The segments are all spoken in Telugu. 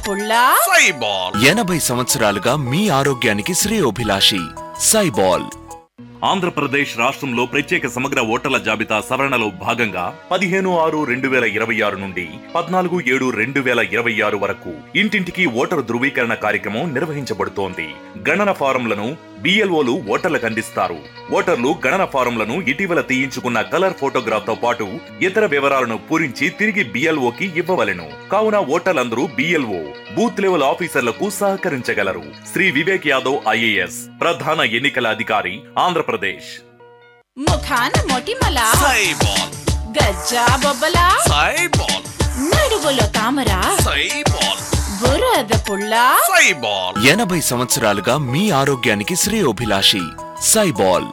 పుల్లా సైబాల్ ఎనభై సంవత్సరాలుగా మీ ఆరోగ్యానికి శ్రేయోభిలాషి సైబాల్ ఆంధ్రప్రదేశ్ రాష్ట్రంలో ప్రత్యేక సమగ్ర ఓటర్ల జాబితా సవరణలో భాగంగా పదిహేను ఆరు రెండు వేల ఇరవై ఆరు నుండి పద్నాలుగు ఏడు రెండు వేల ఇరవై ఆరు వరకు ఇంటింటికి ఓటరు ధృవీకరణ కార్యక్రమం నిర్వహించబడుతోంది గణన ఫారంలను బిఎల్ఓలు ఓటర్లకు అందిస్తారు ఓటర్లు గణన ఫారంలను ఇటీవల తీయించుకున్న కలర్ ఫోటోగ్రాఫ్ తో పాటు ఇతర వివరాలను పూరించి తిరిగి బిఎల్ఓకి ఇవ్వవలెను కావున ఓటర్లందరూ బిఎల్ఓ బూత్ లెవెల్ ఆఫీసర్లకు సహకరించగలరు శ్రీ వివేక్ యాదవ్ ఐఏఎస్ ప్రధాన ఎన్నికల అధికారి ఆంధ్రప్రదేశ్ ముఖాన మొటిమల సైబాల్ గజ్జా బొబ్బల సైబాల్ నడువులో తామర సైబాల్ బురద పుల్ల సైబాల్ ఎనభై సంవత్సరాలుగా మీ ఆరోగ్యానికి శ్రేయోభిలాషి సైబాల్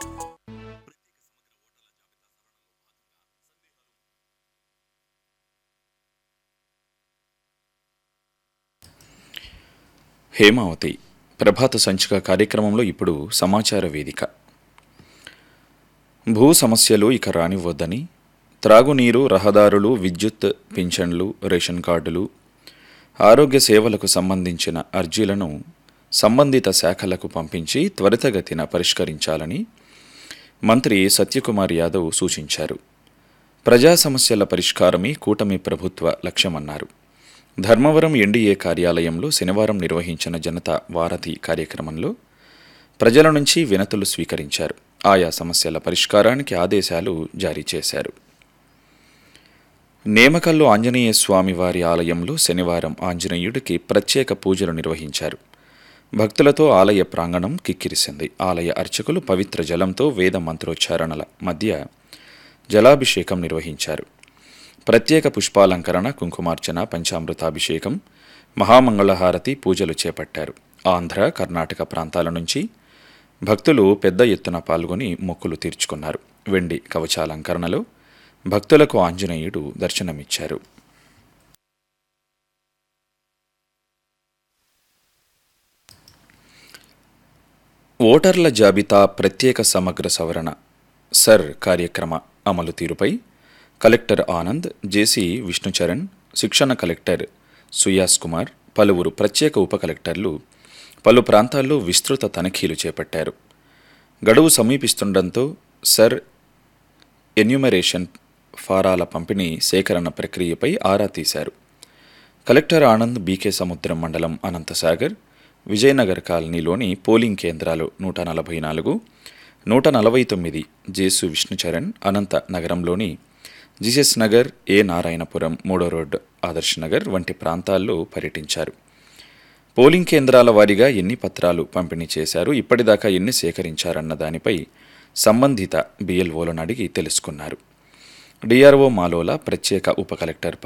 హేమావతి ప్రభాత సంచిక కార్యక్రమంలో ఇప్పుడు సమాచార వేదిక భూ సమస్యలు ఇక రానివ్వద్దని త్రాగునీరు రహదారులు విద్యుత్ పింఛన్లు రేషన్ కార్డులు ఆరోగ్య సేవలకు సంబంధించిన అర్జీలను సంబంధిత శాఖలకు పంపించి త్వరితగతిన పరిష్కరించాలని మంత్రి సత్యకుమార్ యాదవ్ సూచించారు ప్రజా సమస్యల పరిష్కారమే కూటమి ప్రభుత్వ లక్ష్యమన్నారు ధర్మవరం ఎన్డీఏ కార్యాలయంలో శనివారం నిర్వహించిన జనతా వారధి కార్యక్రమంలో ప్రజల నుంచి వినతులు స్వీకరించారు ఆయా సమస్యల పరిష్కారానికి ఆదేశాలు జారీ చేశారు నేమకల్లు ఆంజనేయ స్వామి వారి ఆలయంలో శనివారం ఆంజనేయుడికి ప్రత్యేక పూజలు నిర్వహించారు భక్తులతో ఆలయ ప్రాంగణం కిక్కిరిసింది ఆలయ అర్చకులు పవిత్ర జలంతో వేద మంత్రోచ్చారణల మధ్య జలాభిషేకం నిర్వహించారు ప్రత్యేక పుష్పాలంకరణ కుంకుమార్చన పంచామృతాభిషేకం మహామంగళహారతి పూజలు చేపట్టారు ఆంధ్ర కర్ణాటక ప్రాంతాల నుంచి భక్తులు పెద్ద ఎత్తున పాల్గొని మొక్కులు తీర్చుకున్నారు వెండి కవచాలంకరణలో భక్తులకు ఆంజనేయుడు దర్శనమిచ్చారు ఓటర్ల జాబితా ప్రత్యేక సమగ్ర సవరణ సర్ కార్యక్రమ అమలు తీరుపై కలెక్టర్ ఆనంద్ జేసీ విష్ణుచరణ్ శిక్షణ కలెక్టర్ సుయాస్ కుమార్ పలువురు ప్రత్యేక ఉప కలెక్టర్లు పలు ప్రాంతాల్లో విస్తృత తనిఖీలు చేపట్టారు గడువు సమీపిస్తుండటంతో సర్ ఎన్యూమరేషన్ ఫారాల పంపిణీ సేకరణ ప్రక్రియపై ఆరా తీశారు కలెక్టర్ ఆనంద్ బీకే సముద్రం మండలం అనంతసాగర్ విజయనగర్ కాలనీలోని పోలింగ్ కేంద్రాలు నూట నలభై నాలుగు నూట నలభై తొమ్మిది జేసు విష్ణుచరణ్ అనంత నగరంలోని జీసస్ నగర్ ఏ నారాయణపురం మూడో రోడ్ ఆదర్శ్ నగర్ వంటి ప్రాంతాల్లో పర్యటించారు పోలింగ్ కేంద్రాల వారీగా ఎన్ని పత్రాలు పంపిణీ చేశారు ఇప్పటిదాకా ఎన్ని సేకరించారన్న దానిపై సంబంధిత బిఎల్ఓలను అడిగి తెలుసుకున్నారు డిఆర్ఓ మాలోల ప్రత్యేక ఉప కలెక్టర్